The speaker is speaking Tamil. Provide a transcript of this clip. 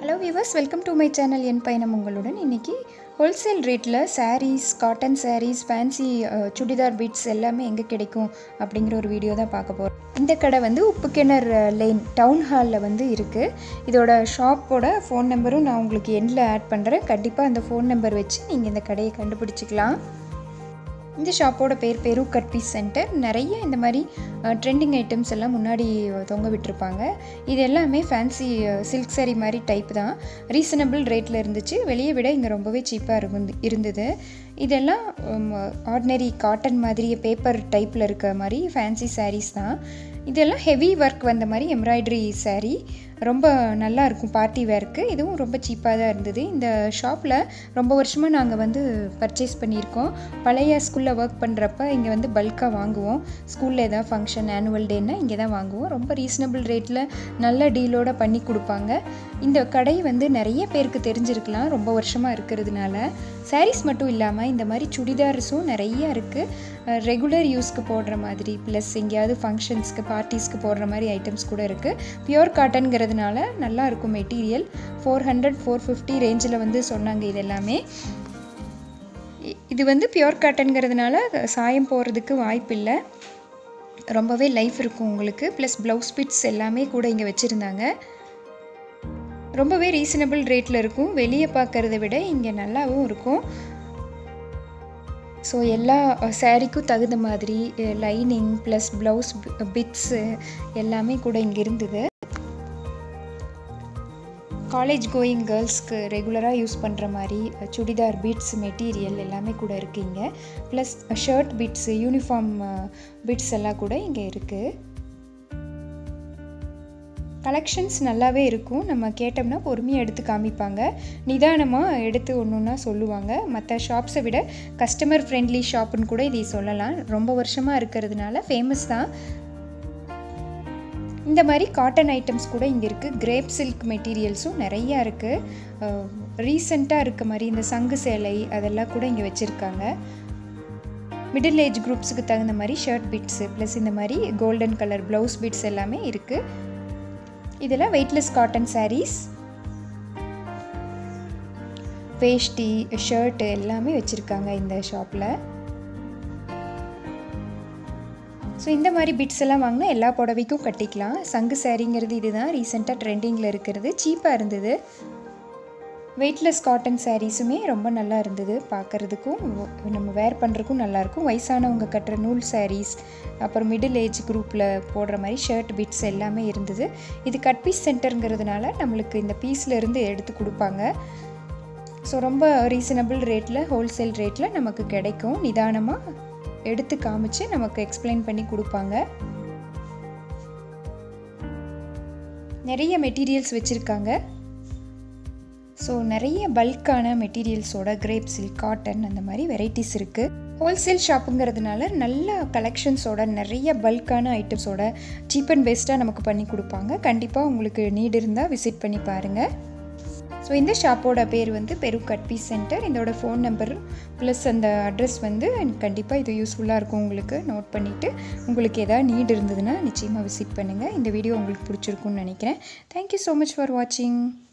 hello viewers welcome to my channel என் பயணம் உங்களுடன் இன்றைக்கி ஹோல்சேல் ரேட்டில் sarees cotton sarees fancy churidar bits எல்லாமே எங்கே கிடைக்கும் அப்படிங்கிற ஒரு வீடியோ தான் பார்க்க போகிறோம் இந்த கடை வந்து உப்புக்கிணர் லேன் டவுன் ஹாலில் வந்து இருக்குது இதோட ஷாப்போட ஃபோன் நம்பரும் நான் உங்களுக்கு எண்டில் ஆட் பண்ணுறேன் கண்டிப்பாக அந்த ஃபோன் நம்பர் வச்சு நீங்கள் இந்த கடையை கண்டுபிடிச்சிக்கலாம் இந்த ஷாப்போட பேர் பெரு கட் பீஸ் சென்டர் நிறைய இந்த மாதிரி ட்ரெண்டிங் ஐட்டம்ஸ் எல்லாம் முன்னாடி தொங்க விட்டுருப்பாங்க இது எல்லாமே ஃபேன்சி சில்க் saree மாதிரி டைப் தான் ரீசனபிள் ரேட்டில் இருந்துச்சு வெளியே விட இங்கே ரொம்பவே சீப்பாக இருந்து இருந்தது இதெல்லாம் ஆர்டினரி காட்டன் மாதிரி பேப்பர் டைப்பில் இருக்க மாதிரி ஃபேன்சி sarees தான் இதெல்லாம் ஹெவி ஒர்க் வந்த மாதிரி எம்ப்ராய்டரி saree ரொம்ப நல்லா இருக்கும் பார்ட்டி வேர்க்கு இதுவும் ரொம்ப சீப்பாக தான் இருந்தது இந்த ஷாப்பில் ரொம்ப வருஷமாக நாங்கள் வந்து பர்ச்சேஸ் பண்ணியிருக்கோம் பழைய ஸ்கூலில் ஒர்க் பண்ணுறப்ப இங்கே வந்து பல்காக வாங்குவோம் ஸ்கூலில் ஏதாவது ஃபங்க்ஷன் ஆனுவல் டேன்னா இங்கே தான் வாங்குவோம் ரொம்ப ரீசனபிள் ரேட்டில் நல்ல டீலோட பண்ணி கொடுப்பாங்க இந்த கடை வந்து நிறைய பேருக்கு தெரிஞ்சிருக்கலாம் ரொம்ப வருஷமாக இருக்கிறதுனால சாரீஸ் மட்டும் இல்லாமல் இந்த மாதிரி சுடிதார்ஸும் நிறைய இருக்குது ரெகுலர் யூஸ்க்கு போடுற மாதிரி ப்ளஸ் எங்கேயாவது ஃபங்க்ஷன்ஸ்க்கு பார்ட்டிஸ்க்கு போடுற மாதிரி ஐட்டம்ஸ் கூட இருக்குது பியூர் காட்டன்கிறதுனால நல்லா இருக்கும் material four hundred four fifty ரேஞ்சில் வந்து சொன்னாங்க இது எல்லாமே இ- இது வந்து பியூர் காட்டன்கிறதுனால சாயம் போகிறதுக்கு வாய்ப்பு இல்லை ரொம்பவே லைஃப் இருக்கும் உங்களுக்கு ப்ளஸ் ப்ளவுஸ் பிட்ஸ் எல்லாமே கூட இங்கே வச்சுருந்தாங்க ரொம்பவே ரீசனபிள் ரேட்டில் இருக்கும் வெளியே பார்க்கறத விட இங்கே நல்லாவும் இருக்கும் ஸோ எல்லா சாரீக்கும் தகுந்த மாதிரி லைனிங் ப்ளஸ் ப்ளவுஸ் பிட்ஸு எல்லாமே கூட இங்கே இருந்தது காலேஜ் கோயிங் கேர்ள்ஸ்க்கு ரெகுலராக யூஸ் பண்ணுற மாதிரி சுடிதார் பீட்ஸ் மெட்டீரியல் எல்லாமே கூட இருக்குது இங்கே plus shirt bits uniform bits எல்லாம் கூட இங்கே இருக்குது கலெக்ஷன்ஸ் நல்லாவே இருக்கும் நம்ம கேட்டோம்னா பொறுமையாக எடுத்து காமிப்பாங்க நிதானமாக எடுத்து ஒன்று ஒன்றா சொல்லுவாங்க மற்ற ஷாப்ஸை விட கஸ்டமர் ஃப்ரெண்ட்லி ஷாப்புன்னு கூட இதை சொல்லலாம் ரொம்ப வருஷமாக இருக்கிறதுனால ஃபேமஸ் தான் இந்த மாதிரி காட்டன் ஐட்டம்ஸ் கூட இங்கே இருக்குது கிரேப் சில்க் மெட்டீரியல்ஸும் நிறையா இருக்குது ரீசெண்டாக இருக்க மாதிரி இந்த சங்கு சேலை அதெல்லாம் கூட இங்கே வச்சுருக்காங்க மிடில் ஏஜ் குரூப்ஸுக்கு தகுந்த மாதிரி ஷர்ட் பிட்ஸு ப்ளஸ் இந்த மாதிரி கோல்டன் கலர் ப்ளவுஸ் பிட்ஸ் எல்லாமே இருக்குது இதெல்லாம் வெயிட்லெஸ் காட்டன் sarees வேஷ்டி ஷர்ட்டு எல்லாமே வச்சுருக்காங்க இந்த ஷாப்பில் ஸோ இந்த மாதிரி பிட்ஸ் எல்லாம் வாங்கினா எல்லா புடவைக்கும் கட்டிக்கலாம் சங்கு சாரிங்கிறது இதுதான் ரீசெண்டாக ட்ரெண்டிங்கில் இருக்கிறது சீப்பாக இருந்தது வெயிட்லெஸ் காட்டன் சாரீஸுமே ரொம்ப நல்லா இருந்தது பார்க்குறதுக்கும் நம்ம வேர் பண்ணுறதுக்கும் நல்லாயிருக்கும் வயசானவங்க கட்டுற நூல் sarees அப்புறம் மிடில் ஏஜ் குரூப்பில் போடுற மாதிரி ஷர்ட் பிட்ஸ் எல்லாமே இருந்தது இது கட் பீஸ் சென்டருங்கிறதுனால நம்மளுக்கு இந்த பீஸில் இருந்து எடுத்து கொடுப்பாங்க ஸோ ரொம்ப ரீசனபிள் ரேட்டில் ஹோல்சேல் ரேட்டில் நமக்கு கிடைக்கும் நிதானமாக எடுத்து காமிச்சு நமக்கு எக்ஸ்பிளைன் பண்ணி கொடுப்பாங்க நிறைய மெட்டீரியல்ஸ் வச்சுருக்காங்க ஸோ நிறைய பல்கான மெட்டீரியல்ஸோட கிரேப் சில்க் காட்டன் அந்த மாதிரி வெரைட்டிஸ் இருக்குது ஹோல்சேல் ஷாப்புங்கிறதுனால நல்ல கலெக்ஷன்ஸோட நிறைய பல்கான ஐட்டம்ஸோட சீப் அண்ட் பெஸ்ட்டாக நமக்கு பண்ணி கொடுப்பாங்க கண்டிப்பாக உங்களுக்கு நீட் இருந்தால் விசிட் பண்ணி பாருங்கள் ஸோ இந்த ஷாப்போட பேர் வந்து பெரு கட் பீஸ் சென்டர் இதோட ஃபோன் நம்பர் ப்ளஸ் அந்த அட்ரஸ் வந்து எனக்கு கண்டிப்பாக இது யூஸ்ஃபுல்லாக இருக்கும் உங்களுக்கு நோட் பண்ணிவிட்டு உங்களுக்கு எதாவது நீட் இருந்ததுன்னா நிச்சயமாக விசிட் பண்ணுங்கள் இந்த வீடியோ உங்களுக்கு பிடிச்சிருக்குன்னு நினைக்கிறேன் தேங்க்யூ ஸோ மச் ஃபார் வாட்சிங்